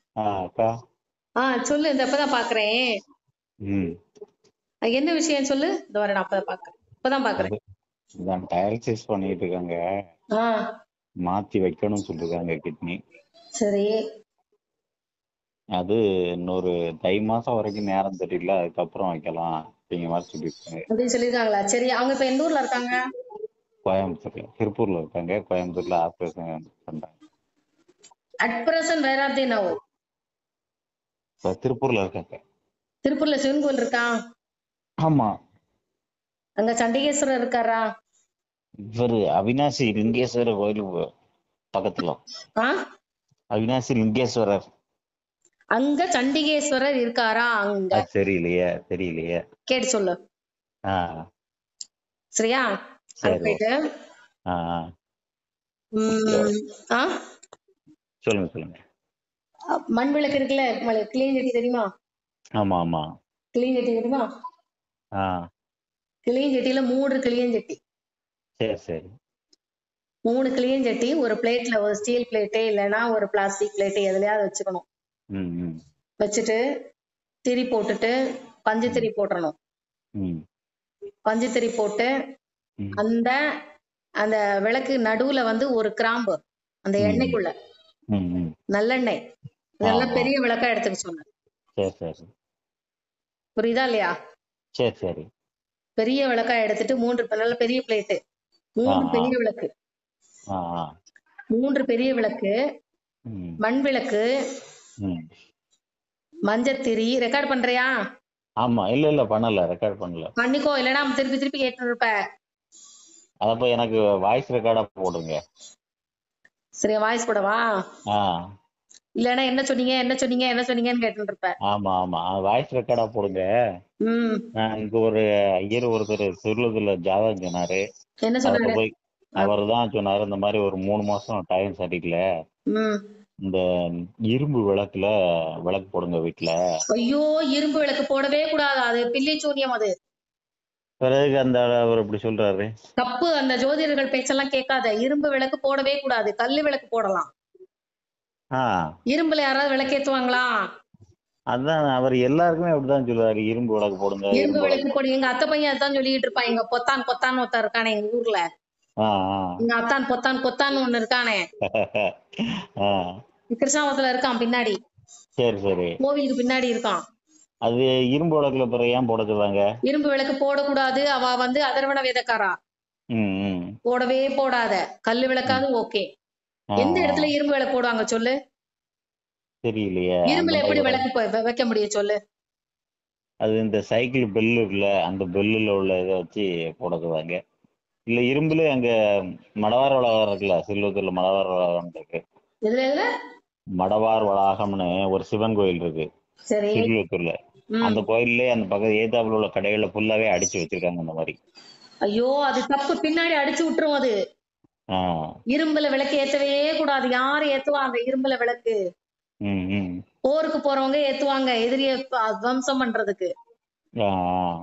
ஆ அக்கா ஆ சொல்லு இந்த இப்பதான் பாக்குறேன் ம் அஹ் என்ன விஷயம் சொல்லு இந்த வர நான் அப்பதான் பாக்குறேன் இப்பதான் பாக்குறேன் அது இதான் டயாலிசிஸ் பண்ணிட்டு இருக்காங்க ஆ மாத்தி வைக்கணும்னு சொல்லிருக்காங்க கிட்னி சரி அது இன்னொரு தை மாசம் வரைக்கும் நேரம் தெரியல அதுக்கப்புறம் வைக்கலாம் அப்படிங்கிற மாதிரி சொல்லியிருக்காங்க அப்படின்னு சொல்லியிருக்காங்களா சரி அவங்க இப்ப எந்த ஊர்ல இருக்காங்க கோயம்புத்தூர்ல திருப்பூர்ல இருக்காங்க கோயம்புத்தூர்ல ஆப்ரேஷன் பண்றாங்க அட் பிரசன்ட் வேற ஆர் நோ இப்ப திருப்பூர்ல இருக்காங்க திருப்பூர்ல சிவன் கோயில் இருக்கா ஆமா அங்க சண்டிகேஸ்வரர் இருக்காரா இவரு அவினாசி லிங்கேஸ்வரர் கோயில் பக்கத்துல ஆ அவினாசி லிங்கேஸ்வரர் அங்க சண்டிகேஸ்வரர் இருக்காரா அங்க அது தெரியலையே தெரியலையே கேட்டு சொல்லு ஆ சரியா அங்க சரி போயிட்டு ஆ ஆ. உம், ஆ சொல்லுங்க சொல்லுங்க மண் விளக்கு இருக்குல்ல கிளீன் சட்டி தெரியுமா ஆமா ஆமா கிளீன் சட்டி தெரியுமா ஆ கிளியன் சட்டியில மூணு கிளியன் சட்டி சரி சரி மூணு கிளியன் சட்டி ஒரு பிளேட்ல ஒரு ஸ்டீல் பிளேட்டு இல்லைன்னா ஒரு பிளாஸ்டிக் பிளேட்டு எதுலயாவது வச்சுக்கணும் ம் ம் வச்சுட்டு திரி போட்டுட்டு பஞ்சு திரி போட்டுறணும் ம் பஞ்சு திரி போட்டு ம் அந்த அந்த விளக்கு நடுவுல வந்து ஒரு கிராம்பு அந்த ம். எண்ணெய்க்குள்ள ம் ம் நல்லெண்ணெய் இதெல்லாம் ஆமா. பெரிய விளக்கா எடுத்துக்க சொன்னேன் சரி சரி புரியுதா இல்லையா சரி சரி பெரிய விளக்கா எடுத்துட்டு மூன்று ப- நல்ல பெரிய பிளேட்டு மூன்று ஆ, ஆ. பெரிய விளக்கு ஆ ஆ மூன்று பெரிய விளக்கு ம் மண் விளக்கு ம் மஞ்சத்திரி ரெக்கார்ட் பண்றியா ஆமா இல்ல இல்ல பண்ணல ரெக்கார்ட் பண்ணல பண்ணிக்கோ இல்லைன்னா அவன் திருப்பி திருப்பி கேட்டு இருப்ப அதப்ப எனக்கு வாய்ஸ் ரெக்கார்டா போடுங்க சரியா வாய்ஸ் போடவா ஆ இல்லைன்னா என்ன சொன்னீங்க என்ன சொன்னீங்க என்ன சொன்னீங்கன்னு கேட்டு இருப்ப ஆமா ஆமா வாய்ஸ் ரெக்கார்டா போடுங்க ம் நான் இங்க ஒரு ஐயர் ஒருத்தர் திருளத்துல ஜாதகம் சொன்னாரு என்ன அவர்கிட்ட சொன்னாரு போய் அவர் தான் சொன்னாரு இந்த மாதிரி ஒரு மூணு மாசம் டைம் சரியில்லை ம் இந்த இரும்பு விளக்குல விளக்கு போடுங்க வீட்டுல ஐயோ இரும்பு விளக்கு போடவே கூடாது அது பில்லி சூனியம் அது பிறகு அந்த அவர் இப்படி சொல்றாரு தப்பு அந்த ஜோதிடர்கள் பேச்செல்லாம் கேட்காத இரும்பு விளக்கு போடவே கூடாது கல்லு விளக்கு போடலாம் ஆ இரும்புல யாராவது விளக்கேத்துவாங்களா அதான் அவர் எல்லாருக்குமே அப்படிதான் சொல்லுவாரு இரும்பு விளக்கு போடுங்க இரும்பு இரும்பு விளக்கு விளக்கு போடு எங்க அத்தை பையன் அதான் சொல்லிட்டு இருப்பான் எங்க பொத்தான் பொத்தான் ஒருத்தன் இருக்கானே எங்க ஊர்ல ஆ ஆ எங்க அத்தான் பொத்தான் பொத்தான் ஒண்ணு இருக்கானே ஆ கிருஷ்ணாவரத்துல இருக்கான் பின்னாடி சரி சரி கோவிலுக்கு பின்னாடி இருக்கான் அது இரும்பு விளக்குல பிறகு ஏன் போட சொல்றாங்க இரும்பு விளக்கு போடக்கூடாது அவ வந்து அதர்வன வேதக்காரா ம் ம் போடவே போடாத கல்லு விளக்காவது ஓகே ஆ, எந்த ஆ. இடத்துல இரும்பு விளக்கு போடுவாங்க சொல்லு தெரியலையே இரும்புல அந்த எப்படி மாதிரி விளக்கு போ- வ- வைக்க முடியும் சொல்லு அது இந்த சைக்கிள் பெல் இருக்குல்ல அந்த பெல்லுல உள்ள இதை வச்சு போட சொல்றாங்க இல்ல இரும்புல அங்க மடவார் வளாகம் இருக்குல்ல சில்வத்தூர்ல மடவார் வளாகம் இருக்கு இதுல இதுல மடவார் வளாகம்னு ஒரு சிவன் கோயில் இருக்கு சரி சிறுவத்தூர்ல ம். அந்த கோயில்ல அந்த பக்கம் ஏத்தாப்புல உள்ள கடைகள்ல ஃபுல்லாவே அடிச்சு வச்சிருக்காங்க அந்த மாதிரி ஐயோ அது தப்பு பின்னாடி அடிச்சு விட்டுரும் அது ஆஹ் இரும்புல விளக்கு ஏத்தவே கூடாது யாரு ஏத்துவா அந்த இரும்புல விளக்கு ம் ம் போருக்கு போறவங்க ஏத்துவாங்க எதிரிய ப- துவம்சம் பண்றதுக்கு ஆஹ்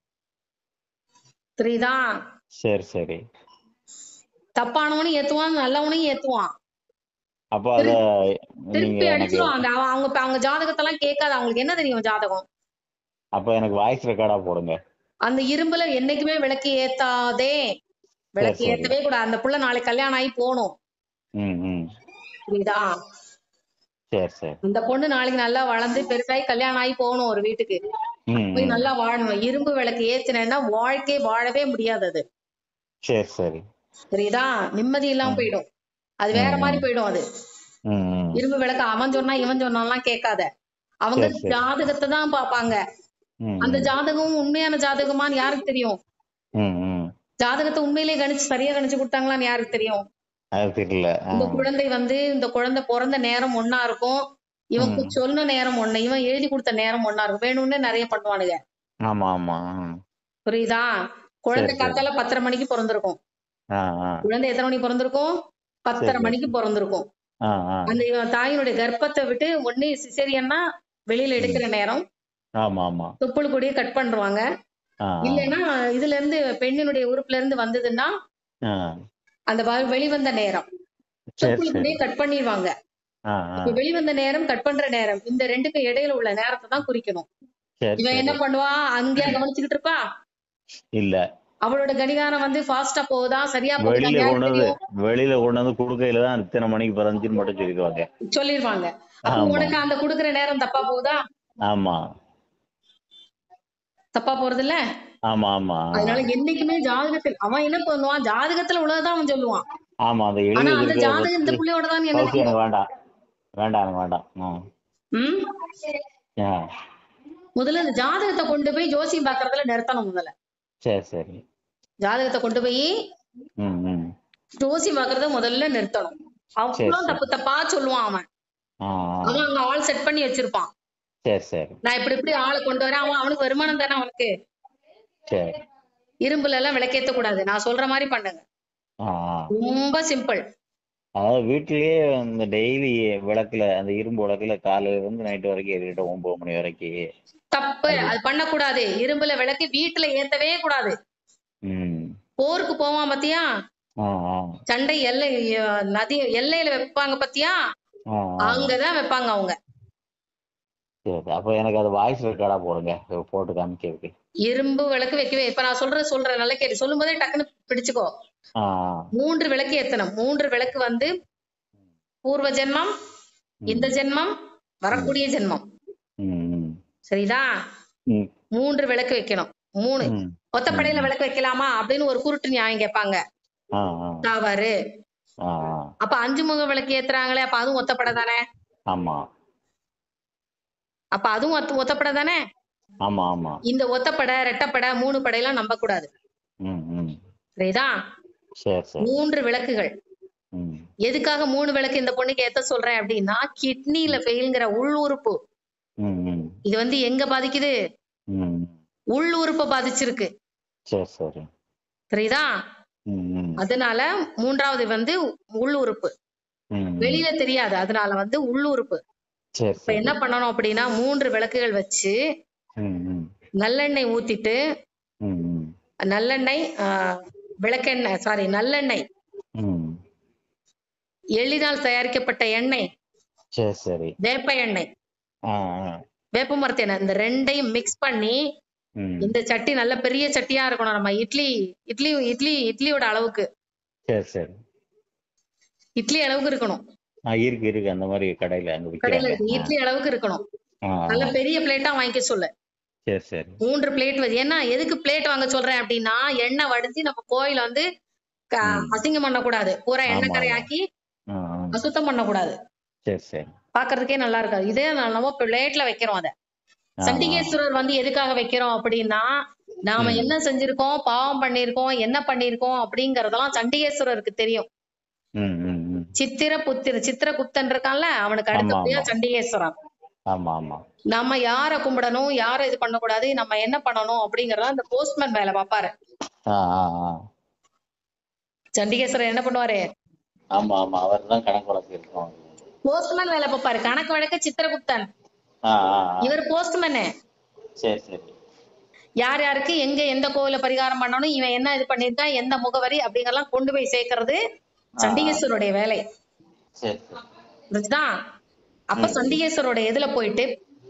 புரியுதா சரி சரி தப்பானவனும் ஏத்துவான் நல்லவனையும் ஏத்துவான் அப்ப அத நீங்க திருப்பி எனக்கு அடிச்சிரும் அந்த அவ- அவங்க அவங்க ஜாதகத்தெல்லாம் கேட்காது அவங்களுக்கு என்ன தெரியும் ஜாதகம் அப்ப எனக்கு வாய்ஸ் ரெக்கார்டா போடுங்க அந்த இரும்புல என்னைக்குமே விளக்கு ஏத்தாதே விளக்கு சரி. ஏத்தவே கூடாது அந்த புள்ள நாளைக்கு கல்யாணம் ஆகி போகணும் ம் ம் புரியுதா சரி சரி இந்த பொண்ணு நாளைக்கு நல்லா வளர்ந்து பெருசாகி கல்யாணம் ஆகி போகணும் ஒரு வீட்டுக்கு ம் போய் ம். நல்லா வாழணும் இரும்பு விளக்கு ஏத்துனேன்னா வாழ்க்கை வாழவே முடியாது அது சரி சரி புரியுதா நிம்மதி இல்லாம போயிடும் அது வேற ம். மாதிரி போயிடும் அது ம் ம். இரும்பு விளக்கு அவன் சொன்னா இவன் சொன்னாலாம் கேட்காத அவங்க சரி, சரி. ஜாதகத்தை தான் பார்ப்பாங்க ம் அந்த ம். ஜாதகம் உண்மையான ஜாதகமான்னு யாருக்கு தெரியும் ம் ம். ஜாதகத்தை உண்மையிலேயே கணிச்சு சரியா கணிச்சு கொடுத்தாங்களான்னு யாருக்கு தெரியும் அது தெரியல ஆ. இந்த குழந்தை வந்து இந்த குழந்தை பிறந்த நேரம் ஒண்ணா இருக்கும் இவன் ம். சொன்ன நேரம் ஒண்ணு இவன் எழுதி கொடுத்த நேரம் ஒண்ணா இருக்கும் வேணும்னே நிறைய பண்ணுவானுங்க ஆமா ஆமா புரியுதா குழந்தை சரி. காத்தால பத்தரை மணிக்கு பிறந்திருக்கும் ஆ ஆ குழந்தை எத்தனை மணிக்கு பிறந்திருக்கும் பத்தரை சரி. மணிக்கு பிறந்திருக்கும் ஆ ஆ அந்த இவன் தாயினுடைய கர்ப்பத்தை விட்டு ஒண்ணு சிசேரியன்னா வெளியில எடுக்கிற நேரம் ஆமா ஆமா தொப்புள் கொடியை கட் பண்ணுவாங்க ஆ ஆ. இல்லைன்னா இதுல இருந்து பெண்ணினுடைய உறுப்புல இருந்து வந்ததுன்னா ஆ. அந்த வ- வெளிவந்த நேரம் சரி தொப்புள் சரி கொடியை கட் பண்ணிடுவாங்க ஆ ஆ இப்ப வெளிவந்த நேரம் கட் பண்ற நேரம் இந்த ரெண்டுக்கும் இடையில உள்ள நேரத்தை தான் குறிக்கணும் சரி இவன் என்ன சரி பண்ணுவா அங்கேயா கவனிச்சுக்கிட்டு இருப்பா இல்ல அவளோட கடிகாரம் வந்து ஃபாஸ்டா போகுதா சரியா போகுதா வெளியில யாருக்கு கொண்டு வந்து தெரியும் வெளியில கொண்டு வந்து குடுக்கையில தான் இத்தனை மணிக்கு பிறந்துச்சுன்னு மட்டும் சொல்லிடுவாங்க சொல்லிருவாங்க அப்ப ஆமா உனக்கு அந்த குடுக்குற நேரம் தப்பா போகுதா ஆமா தப்பா போறது இல்ல ஆமா ஆமா அதனால என்னைக்குமே ஜாதகத்தில் அவன் என்ன பண்ணுவான் ஜாதகத்துல உள்ளதான் அவன் சொல்லுவான் ஆமா அந்த ஆனா எழுதி அந்த இருக்கிறத ஜாதகம் இந்த வச்சு புள்ளையோட தான் ஓகே என்ன எனக்கு வேண்டாம் வேண்டாம் எனக்கு வேண்டாம் ம் ம் ஆ முதல்ல இந்த ஜாதகத்தை கொண்டு போய் ஜோசியம் பாக்குறதுல நிறுத்தணும் முதல்ல சரி சரி ஜாதகத்தை கொண்டு போய் ம் ம் ஜோசியம் பாக்குறத முதல்ல நிறுத்தணும் சரி அவ்வளவு சரி தப்பு தப்பா சொல்லுவான் அவன் ஆ ஆ அவன் அங்க ஆள் செட் பண்ணி வச்சிருப்பான் சரி சரி நான் இப்படி இப்படி ஆளை கொண்டு வரேன் அவன் அவனுக்கு வருமானம் தானே அவனுக்கு சரி இரும்புல எல்லாம் விளக்கேத்த கூடாது நான் சொல்ற மாதிரி பண்ணுங்க ஆ ஆ ரொம்ப சிம்பிள் அதாவது வீட்டிலேயே இந்த டெய்லி விளக்குல அந்த இரும்பு விளக்குல காலையில இருந்து நைட்டு வரைக்கும் எரிக்கிட்டோம் ஒன்பது மணி வரைக்கும் தப்பு அது அது பண்ணக்கூடாது இரும்புல விளக்கு வீட்டுல ஏத்தவே கூடாது ம் போருக்கு போவான் பாத்தியா ஆ ஆ சண்டை எல்லை அஹ், நதி எல்லையில வைப்பாங்க பாத்தியா ஆ ஆ அங்கதான் வைப்பாங்க அவங்க சரி அப்ப எனக்கு அது வாய்ஸ் ரெக்கார்டா போடுங்க இதை போட்டு காமிக்கிறதுக்கு இரும்பு விளக்கு வைக்கவே இப்ப நான் சொல்றது சொல்றேன் நல்ல கேட்டு சொல்லும் போதே டக்குன்னு பிடிச்சுக்கோ ஆ மூன்று விளக்கு ஏத்தணும் மூன்று விளக்கு வந்து பூர்வ ஜென்மம் இந்த ஜென்மம் வரக்கூடிய ஜென்மம் ம் ம் சரிதா ம் மூன்று விளக்கு வைக்கணும் மூணு ம் ஒத்தப்படையில விளக்கு வைக்கலாமா அப்படின்னு ஒரு குருட்டு நியாயம் கேட்பாங்க ஆ ஆ தவறு ஆ ஆ அப்ப அஞ்சு முக விளக்கு ஏத்துறாங்களே அப்ப அதுவும் ஒத்தப்படை தானே ஆமா அப்ப அதுவும் ஒத்த ஒத்தப்படை தானே ஆமா ஆமா இந்த ஒத்தப்படை ரெட்டப்படை மூணு படையெல்லாம் நம்ப கூடாது ம் ம் சரிதா சரி சரி மூன்று விளக்குகள் ம் எதுக்காக மூணு விளக்கு இந்த பொண்ணுக்கு ஏத்த சொல்றேன் அப்படின்னா கிட்னில ஃபெயில்ங்கிற உள் உறுப்பு ம் ம் இது வந்து எங்க பாதிக்குது ம் உள் உறுப்பை பாதிச்சிருக்கு சரி சரி சரிதா ம் ம் அதனால மூன்றாவது வந்து உள் உறுப்பு ம் ம். வெளியில தெரியாது அதனால வந்து உள் உறுப்பு சரி இப்ப சரி என்ன பண்ணணும் அப்படின்னா மூன்று விளக்குகள் வச்சு ம் ம் நல்லெண்ணெய் ஊத்திட்டு ம் ம் நல்லெண்ணெய் ஆஹ், விளக்கெண்ணெய் சாரி நல்லெண்ணெய் ம் எள்ளினால் தயாரிக்கப்பட்ட எண்ணெய் சரி சரி வேப்ப எண்ணெய் ஆ ஆ வேப்ப மரத்து எண்ணெய் இந்த ரெண்டையும் மிக்ஸ் பண்ணி ம் இந்த சட்டி நல்ல பெரிய சட்டியா இருக்கணும் நம்ம இட்லி இட்லி இட்லி இட்லியோட அளவுக்கு சரி சரி இட்லி அளவுக்கு இருக்கணும் ஆ இருக்கு இருக்கு அந்த மாதிரி கடையில அங்க கடையில விக்கிறாங்க இருக்கு இட்லி அளவுக்கு இருக்கணும் ஆ ஆ, நல்ல பெரிய பிளேட்டா வாங்கிக்க சொல்லு சரி சரி மூன்று பிளேட் வச்சு ஏன்னா எதுக்கு பிளேட் வாங்க சொல்றேன் அப்படின்னா எண்ணெய் வடிச்சு நம்ம கோயில வந்து க- ம். அசிங்கம் பண்ணக்கூடாது பூரா எண்ணெய் ஆமா, கரையாக்கி ஆ ஆ அசுத்தம் பண்ணக்கூடாது சரி சரி பாக்குறதுக்கே நல்லா இருக்காது இதே நம்ம பிளேட்ல வைக்கிறோம் அத ஆ, ஆ. சண்டிகேஸ்வரர் வந்து எதுக்காக வைக்கிறோம் அப்படின்னா நாம ம். என்ன செஞ்சிருக்கோம் பாவம் பண்ணிருக்கோம் என்ன பண்ணிருக்கோம் அப்படிங்கறதெல்லாம் சண்டிகேஸ்வரருக்கு தெரியும் ம் ம் ம் சித்திர புத்திர சித்திரகுப்தன் இருக்கான்ல அவனுக்கு ஆமா, அடுத்தபடியா ஆமா. சண்டிகேஸ்வரன் ஆமா ஆமா நம்ம யார கும்பிடணும் யார இது பண்ணக்கூடாது நம்ம என்ன பண்ணணும் அப்படிங்கறத அந்த போஸ்ட்மேன் வேலை பார்ப்பாரு ஆ ஆ ஆ சண்டிகேஸ்வரர் என்ன பண்ணுவாரு ஆமா ஆமா அவர் தான் கணக்கு வழக்கு இருக்கும் போஸ்ட்மேன் வேலை பார்ப்பாரு கணக்கு வழக்க சித்திரகுப்தன் ஆ ஆ ஆ. இவர் போஸ்ட்மேனு சரி சரி யார் யாருக்கு எங்க எந்த கோவில பரிகாரம் பண்ணணும் இவன் என்ன இது பண்ணிருக்கான் எந்த முகவரி அப்படிங்கறதெல்லாம் கொண்டு போய் சேர்க்கறது சண்டிகேஸ்வருடைய வேலை சரி சரி புரிஞ்சுதா அப்ப சண்டிகேஸ்வரோட இதுல போயிட்டு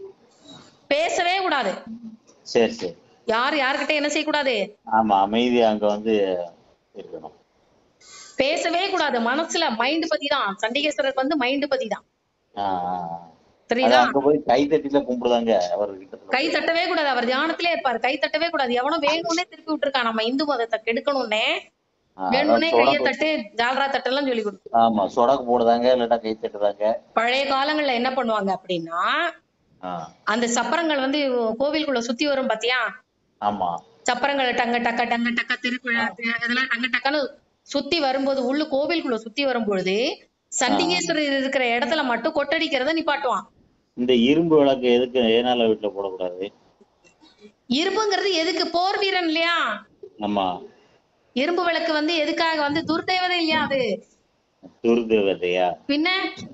பேசவே கூடாது சரி சரி யார் யார்கிட்ட என்ன செய்யக்கூடாது ஆமா அமைதி அங்க வந்து இருக்கணும் பேசவே கூடாது மனசுல மைண்ட் பத்தி தான் சண்டிகேஸ்வரருக்கு வந்து மைண்ட் பத்தி தான் ஆ ஆ, ஆ. அது தெரியுதா அங்க போய் கை தட்டில கும்பிடுதாங்க அவர் கிட்ட கை தட்டவே கூடாது அவர் தியானத்திலே இருப்பாரு கை தட்டவே கூடாது எவனோ வேணும்னே திருப்பி விட்டுருக்கான் நம்ம இந்து மதத்தை கெடுக்கணும்னே ஆ, வேணும்னே அதான் கையை சொடக்கு- தட்டு ஜால்ரா தட்டெல்லாம் சொல்லி கொடுத்து ஆமா சொடக்கு போடுதாங்க இல்லாட்டா கை தட்டுதாங்க பழைய காலங்கள்ல என்ன பண்ணுவாங்க அப்படின்னா ஆ அந்த சப்பரங்கள் வந்து கோவிலுக்குள்ள சுத்தி வரும் பாத்தியா ஆமா சப்பரங்களை டங்க டக்க டங்க டக்க திருப்பி இதெல்லாம் டங்க டக்கன்னு சுத்தி வரும்போது உள்ள கோவிலுக்குள்ள சுத்தி வரும்பொழுது சண்டிகேஸ்வரர் இருக்கிற இடத்துல மட்டும் கொட்டடிக்கிறத நிப்பாட்டுவான் இந்த இரும்பு விளக்கு எதுக்கு ஏனால வீட்டுல போடக்கூடாது இரும்புங்கிறது எதுக்கு போர் வீரன் இல்லையா ஆமா இரும்பு விளக்கு வந்து எதுக்காக வந்து துர்தேவதை இல்லையா அது துர்தேவதையா பின்ன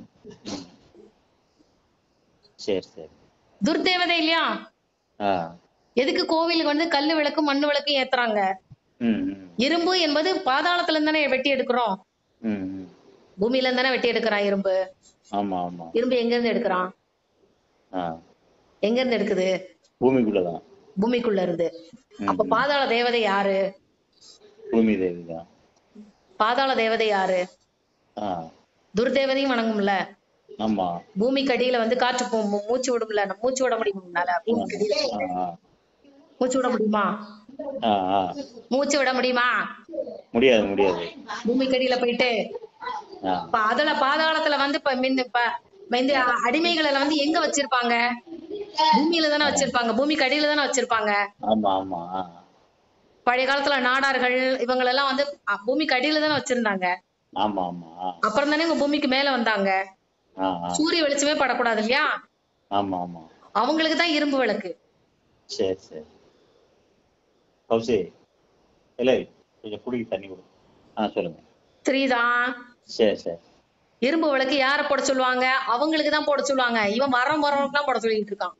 சரி சரி துர்தேவதை இல்லையா ஆ எதுக்கு கோவிலுக்கு வந்து கல்லு விளக்கு மண்ணு விளக்கு ஏத்துறாங்க ம் ம் இரும்பு என்பது பாதாளத்துல இருந்து தானே வெட்டி எடுக்கிறோம் ம் ம். பூமியில இருந்து தானே வெட்டி எடுக்கிறான் இரும்பு ஆமா ஆமா இரும்பு எங்க இருந்து எடுக்கிறான் ஆ எங்க இருந்து எடுக்குது பூமிக்குள்ளதான் பூமிக்குள்ள இருந்து அப்ப ம். பாதாள தேவதை யாரு பூமி தேவி தான் பாதாள தேவதை யாரு ஆ துர்தேவதையும் வணங்கும்ல ஆமா பூமிக்கு அடியில வந்து காற்று போ மூ- மூச்சு விடும்ல நம்ம மூச்சு விட முடியுமால பூமிக்கு அடியில ஆ மூச்சு விட முடியுமா ஆ ஆ மூச்சு விட முடியுமா முடியாது முடியாது பூமிக்கு அடியில போயிட்டு ஆ இப்ப அதுல பாதாளத்துல வந்து இப்ப மின் இப்ப இந்த அடிமைகளை வந்து எங்க வச்சிருப்பாங்க பூமியில தானே வச்சிருப்பாங்க பூமிக்கு அடியில தானே வச்சிருப்பாங்க ஆமா ஆமா ஆ பழைய காலத்துல நாடார்கள் இவங்களெல்லாம் வந்து அ, பூமிக்கு அடியில தானே வச்சிருந்தாங்க ஆமா ஆமா ஆ அப்புறம் தானே இவங்க பூமிக்கு மேல வந்தாங்க ஆ ஆ சூரிய வெளிச்சமே படக்கூடாது இல்லையா ஆமா ஆமா அவங்களுக்கு தான் இரும்பு விளக்கு சரி சரி கௌசி இல்லை கொஞ்சம் குடிக்க தண்ணி கொடு ஆ சொல்லுங்க தெரியுதான் சரி சரி இரும்பு விளக்கு யார போட சொல்லுவாங்க அவங்களுக்கு தான் போட சொல்லுவாங்க இவன் வரம் வரவனுக்கு தான் போட சொல்லிட்டு இருக்கான்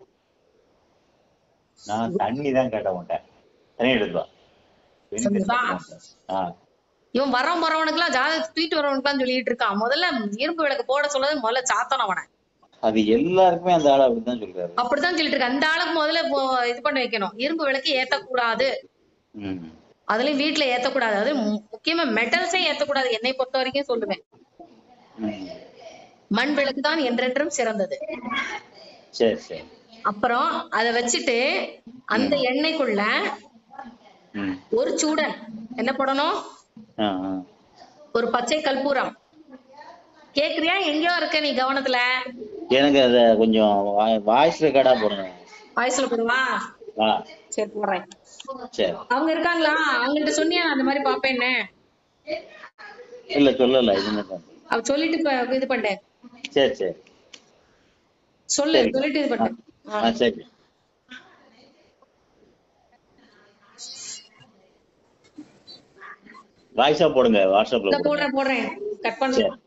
நான் தண்ணி தான் கேட்ட மாட்டேன் தண்ணி எடுத்துவா சொல்லுதா? ஆ இவன் வரம் வரவனுக்கு எல்லாம் ஜாதகத்தை தூக்கிட்டு வரவனுக்கு தான் சொல்லிட்டு இருக்கான் முதல்ல இரும்பு விளக்கு போட சொல்லது முதல்ல சாத்தன அவனை அது எல்லாருக்குமே அந்த ஆள் அப்படிதான் சொல்றாரு அப்படித்தான் சொல்லிட்டு இருக்க அந்த ஆளுக்கு முதல்ல இப்போ இது பண்ணி வைக்கணும் இரும்பு விளக்கு ஏத்தக்கூடாது ம் அதுலயும் வீட்டுல ஏத்தக்கூடாது அது மு- முக்கியமா மெட்டல்ஸே ஏத்தக்கூடாது என்னை பொறுத்த வரைக்கும் சொல்லுவேன் ம் மண் விளக்கு தான் என்றென்றும் சிறந்தது சரி சரி அப்புறம் அதை வச்சுட்டு அந்த எண்ணெய்க்குள்ள ம் ஒரு சூடன் என்ன போடணும் ஆ ஆ ஒரு பச்சை கற்பூரம் கேக்குறியா எங்கேயோ இருக்க நீ கவனத்துல எனக்கு அத கொஞ்சம் வாய்ஸ் ரெக்கார்டா போடுங்க வாய்ஸ்ல போடுவா ஆ சரி போடுறேன் சரி அவங்க இருக்காங்களா அவங்கள்ட்ட சொன்னியா நான் அந்த மாதிரி பாப்பேன்னு இல்ல சொல்லல இது மட்டும் அவ சொல்லிட்டு இப்ப இது பண்ணேன் சரி சரி சொல்லு சரி. சொல்லிட்டு இது பண்ணேன் ஆ சரி வாய்ஸா போடுங்க வாட்ஸ்அப்ல இந்த போடுங்க போடுறேன் போடுறேன் கட் பண்றேன் சரி